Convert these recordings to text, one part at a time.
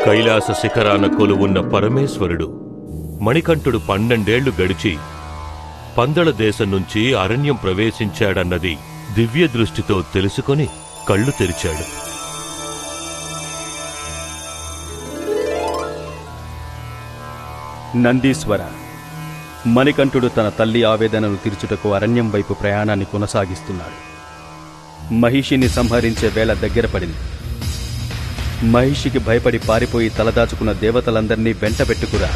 కైలాస శిఖరాన కొలువున్న పరమేశ్వరుడు మణికంఠుడు పన్నెండేళ్లు గడిచి పందళ దేశం నుంచి అరణ్యం ప్రవేశించాడన్నది దివ్య దృష్టితో తెలుసుకొని కళ్ళు తెరిచాడు నందీశ్వర మణికంఠుడు తన తల్లి ఆవేదనను తీర్చుటకు అరణ్యం వైపు ప్రయాణాన్ని కొనసాగిస్తున్నాడు మహిషిని సంహరించే వేళ దగ్గర పడింది మహిషికి భయపడి పారిపోయి తలదాచుకున్న దేవతలందరినీ వెంట పెట్టుకురా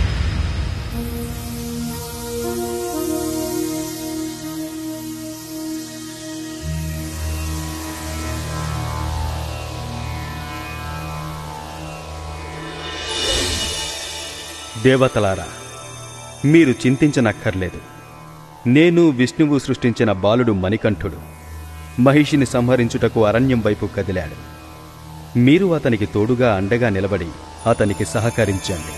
దేవతలారా మీరు చింతించనక్కర్లేదు నేను విష్ణువు సృష్టించిన బాలుడు మణికంఠుడు మహిషిని సంహరించుటకు అరణ్యం వైపు కదిలాడు మీరు అతనికి తోడుగా అండగా నిలబడి అతనికి సహకరించండి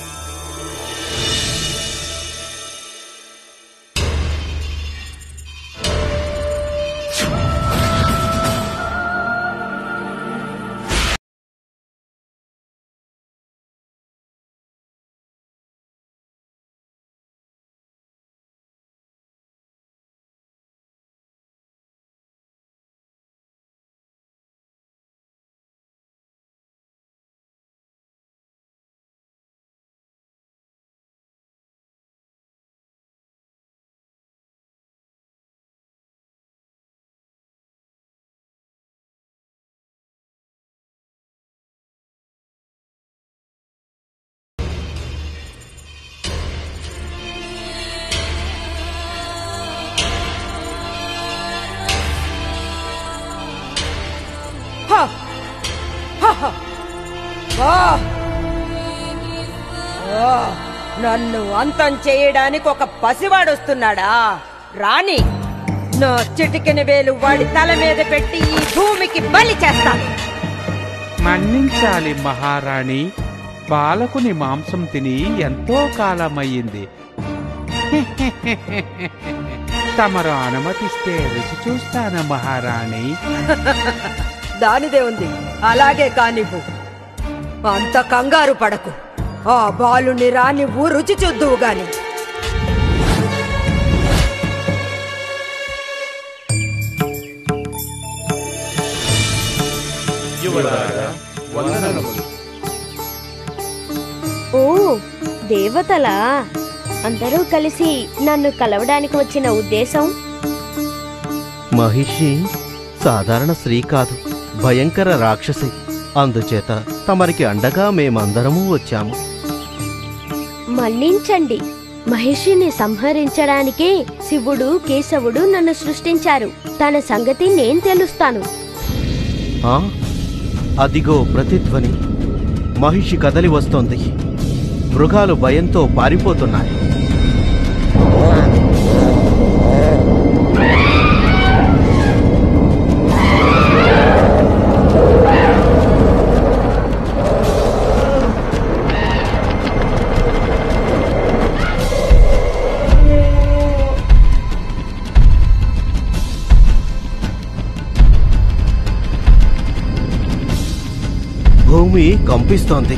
హ! హ! హ! ఆ! ఆ! నన్ను అంతం చేయడానికి ఒక పసివాడు వస్తున్నాడా రాణి నా చిటికెన వేలు వాడి తల మీద పెట్టి ఈ భూమికి బలి చేస్తాను మన్నించాలి మహారాణి బాలకుని మాంసం తిని ఎంతో కాలమయ్యింది తమరు అనుమతిస్తే రుచి చూస్తాను మహారాణి దానిదే ఉంది అలాగే కానివ్వు అంత కంగారు పడకు ఆ బాలుని రానివ్వు రుచి చూద్దువు గాని ఓ దేవతలా అందరూ కలిసి నన్ను కలవడానికి వచ్చిన ఉద్దేశం మహిషి సాధారణ స్త్రీ కాదు భయంకర రాక్షసి అందుచేత తమరికి అండగా మేమందరము వచ్చాము మన్నించండి మహిషిని సంహరించడానికే శివుడు కేశవుడు నన్ను సృష్టించారు తన సంగతి నేను తెలుస్తాను ఆ? అదిగో ప్రతిధ్వని మహిషి కదలి వస్తోంది మృగాలు భయంతో పారిపోతున్నాయి భూమి కంపిస్తోంది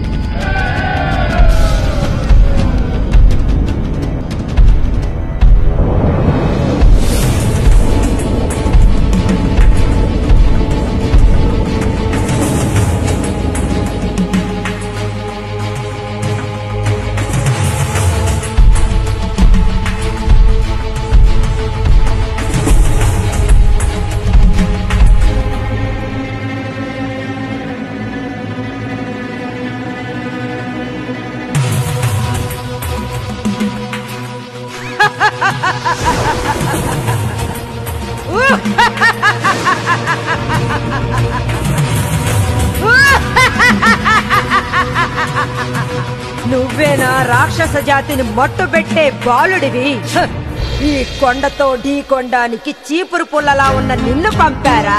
నువ్వేనా రాక్షస జాతిని మట్టుబెట్టే బాలుడివి హ! ఈ కొండతో ఢీ కొండానికి చీపురు పుల్లలా ఉన్న నిన్ను పంపారా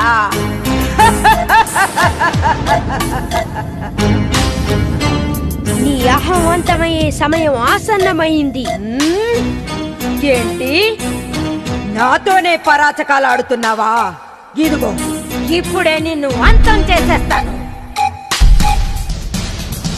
నీ అహవంతమయ్యే సమయం ఆసన్నమైంది మ్మ్? ఏంటి నాతోనే పరాచకాలు ఆడుతున్నావా ఇదిగో ఇప్పుడే నిన్ను అంతం చేసేస్తాను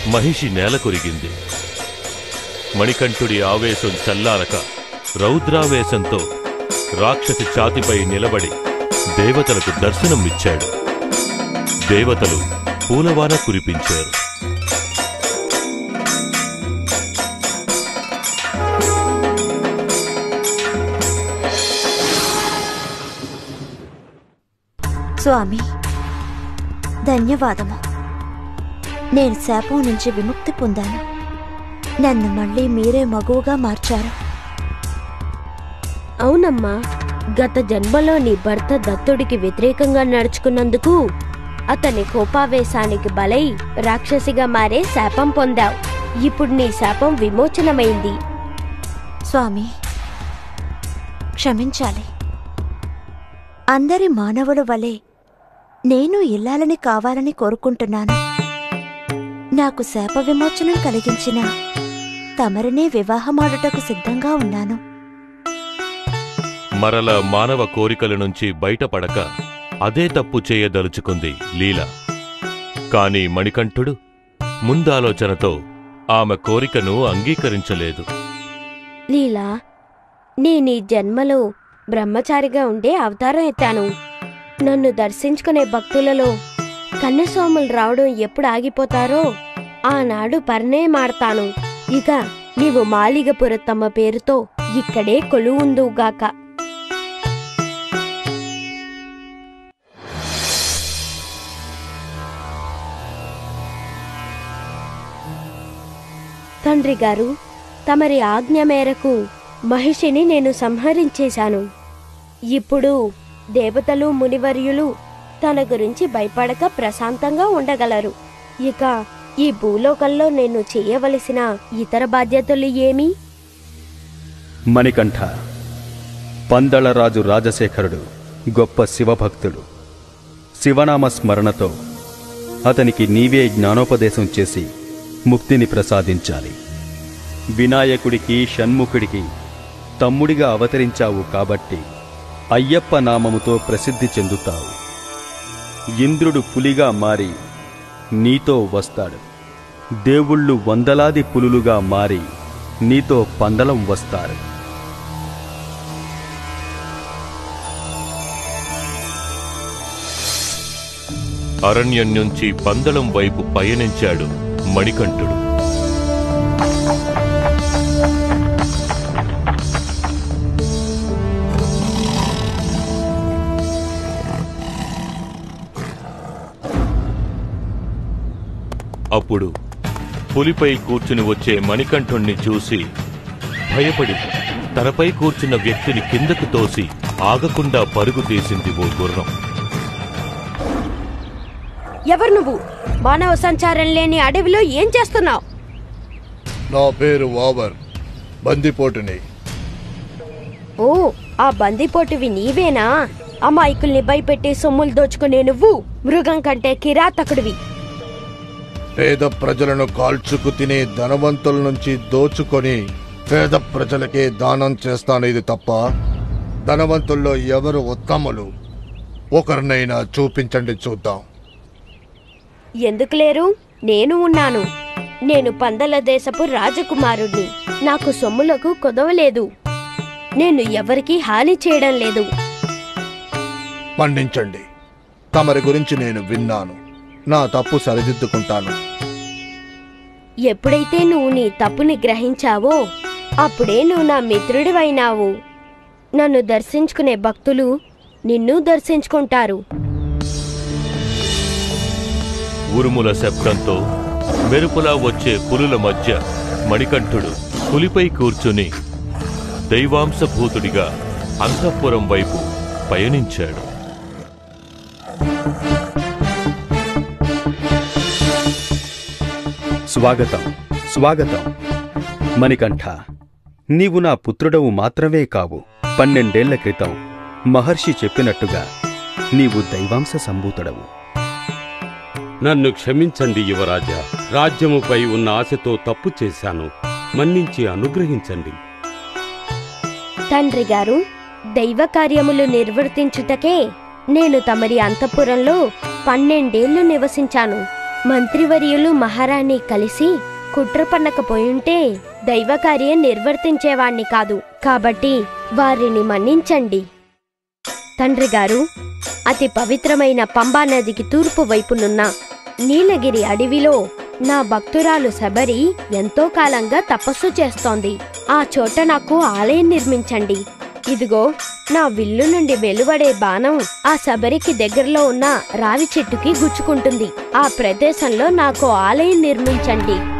మహిషి నేల కొరిగింది మణికంఠుడి ఆవేశం చల్లారక రౌద్రావేశంతో రాక్షసి ఛాతిపై నిలబడి దేవతలకు దర్శనం ఇచ్చాడు దేవతలు పూలవాన కురిపించారు స్వామి ధన్యవాదము నేను శాపం నుంచి విముక్తి పొందాను నన్ను మళ్ళీ మీరే మగువగా మార్చారు అవునమ్మా గత జన్మలో నీ భర్త దత్తుడికి వ్యతిరేకంగా నడుచుకున్నందుకు అతని కోపావేశానికి బలై రాక్షసిగా మారే శాపం పొందావు ఇప్పుడు నీ శాపం విమోచనమైంది స్వామి క్షమించాలి అందరి మానవుల వలె నేను ఇల్లాలని కావాలని కోరుకుంటున్నాను నాకు శాప విమోచనం కలిగించిన తమరినే వివాహమాడుటకు సిద్ధంగా ఉన్నాను మరల మానవ కోరికల నుంచి బయటపడక అదే తప్పు చేయదలుచుకుంది లీల కాని మణికంఠుడు ముందాలోచనతో ఆమె కోరికను అంగీకరించలేదు లీలా నేను ఈ జన్మలో బ్రహ్మచారిగా ఉండే అవతారం ఎత్తాను నన్ను దర్శించుకునే భక్తులలో కన్యస్వాములు రావడం ఎప్పుడు ఆగిపోతారో ఆనాడు పరిణయమాడతాను ఇక నీవు మాలిగపురత్తమ్మ పేరుతో ఇక్కడే కొలువుందువుగాక తండ్రి గారు తమరి ఆజ్ఞ మేరకు మహిషిని నేను సంహరించేశాను ఇప్పుడు దేవతలు మునివర్యులు తన గురించి భయపడక ప్రశాంతంగా ఉండగలరు ఇక ఈ భూలోకంలో నేను చేయవలసిన ఇతర బాధ్యతలు ఏమి మణికంఠ పందళరాజు రాజశేఖరుడు గొప్ప శివభక్తుడు శివనామ స్మరణతో అతనికి నీవే జ్ఞానోపదేశం చేసి ముక్తిని ప్రసాదించాలి వినాయకుడికి షణ్ముఖుడికి తమ్ముడిగా అవతరించావు కాబట్టి అయ్యప్ప నామముతో ప్రసిద్ధి చెందుతావు ఇంద్రుడు పులిగా మారి నీతో వస్తాడు దేవుళ్ళు వందలాది పులులుగా మారి నీతో పందలం వస్తారు అరణ్యం నుంచి పందలం వైపు పయనించాడు మణికంఠుడు అప్పుడు పులిపై కూర్చుని వచ్చే మణికంఠుణ్ణి చూసి భయపడి తనపై కూర్చున్న వ్యక్తిని కిందకు తోసి ఆగకుండా పరుగు తీసింది ఓ గుర్రం ఎవరు నువ్వు మానవ సంచారం లేని అడవిలో ఏం చేస్తున్నావు నా పేరు వావర్ బందిపోటుని ఓ ఆ బందిపోటువి నీవేనా అమాయకుల్ని భయపెట్టి సొమ్ములు దోచుకునే నువ్వు మృగం కంటే కిరాతకుడివి పేద ప్రజలను కాల్చుకు తినే ధనవంతుల నుంచి దోచుకొని పేద ప్రజలకే దానం చేస్తాను ఇది తప్ప ధనవంతుల్లో ఎవరు ఉత్తములు ఒకరినైనా చూపించండి చూద్దాం ఎందుకు లేరు నేను ఉన్నాను నేను పందల దేశపు రాజకుమారుణ్ణి నాకు సొమ్ములకు కొదవలేదు నేను ఎవరికీ హాని చేయడం లేదు మన్నించండి తమరి గురించి నేను విన్నాను నా తప్పు సరిదిద్దుకుంటాను ఎప్పుడైతే నువ్వు నీ తప్పుని గ్రహించావో అప్పుడే నువ్వు నా మిత్రుడివైనావు నన్ను దర్శించుకునే భక్తులు నిన్ను దర్శించుకుంటారు ఉరుముల శబ్దంతో మెరుపులా వచ్చే పులుల మధ్య మణికంఠుడు పులిపై కూర్చుని దైవాంశభూతుడిగా అంతఃపురం వైపు పయనించాడు స్వాగతం స్వాగతం మణికంఠ నీవు నా పుత్రుడవు మాత్రమే కావు పన్నెండేళ్ల క్రితం మహర్షి చెప్పినట్టుగా నీవు దైవాంశ సంభూతుడవు నన్ను క్షమించండి యువరాజా రాజ్యముపై ఉన్న ఆశతో తప్పు చేశాను మన్నించి అనుగ్రహించండి తండ్రి గారు దైవ కార్యములు నిర్వర్తించుటకే నేను తమరి అంతఃపురంలో పన్నెండేళ్లు నివసించాను మంత్రివర్యులు మహారాణి కలిసి కుట్ర పన్నకపోయుంటే దైవకార్యం నిర్వర్తించేవాణ్ణి కాదు కాబట్టి వారిని మన్నించండి తండ్రి గారు అతి పవిత్రమైన పంబా నదికి తూర్పు వైపునున్న నీలగిరి అడవిలో నా భక్తురాలు శబరి ఎంతో కాలంగా తపస్సు చేస్తోంది ఆ చోట నాకు ఆలయం నిర్మించండి ఇదిగో నా విల్లు నుండి వెలువడే బాణం ఆ శబరికి దగ్గరలో ఉన్న రావి చెట్టుకి గుచ్చుకుంటుంది ఆ ప్రదేశంలో నాకు ఆలయం నిర్మించండి